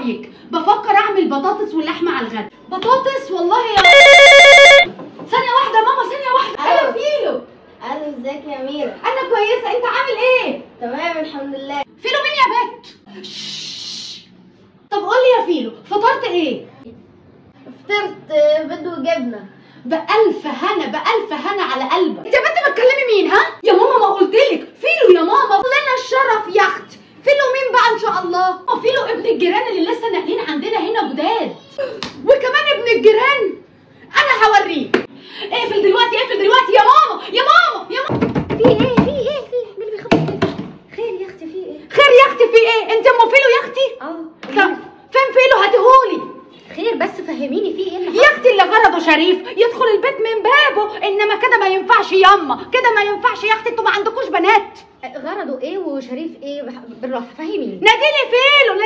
رايك بفكر اعمل بطاطس واللحمه على الغدا بطاطس والله يا ثانيه واحده يا ماما ثانيه واحده انا أيوة. فيلو الو ازيك يا اميره انا كويسه انت عامل ايه تمام الحمد لله فيلو مين يا بت شش. طب قول لي يا فيلو فطرت ايه فطرت آه، بيض وجبنه بألف هنا بألف هنا على قلبك انت يا بنت بتكلمي مين ها يا ماما ما قلتلك فيلو يا ماما لنا الشرف يا اخت فيلو مين بقى ان شاء الله اه فيلو ابن الجيران اللي لسه ناقلين عندنا هنا جداد وكمان ابن الجيران انا هوريك اقفل دلوقتي اقفل دلوقتي يا ماما يا ماما يا ماما في ايه في ايه في إيه؟ مين اللي بيخبط كده خير يا اختي في ايه خير يا اختي في ايه انت ام فيلو يا اختي اه طب فين فيلو هاتهولي خير بس فهميني في ايه اللي يا اختي اللي غرضه شريف يدخل البيت من بابه انما كده ما ينفعش ياما كده ما ينفعش يا اختي انتوا ما عندكوش بنات حصل؟ غرضه ايه وشريف ايه بح- بالراحه فهميني ناديلي فيلو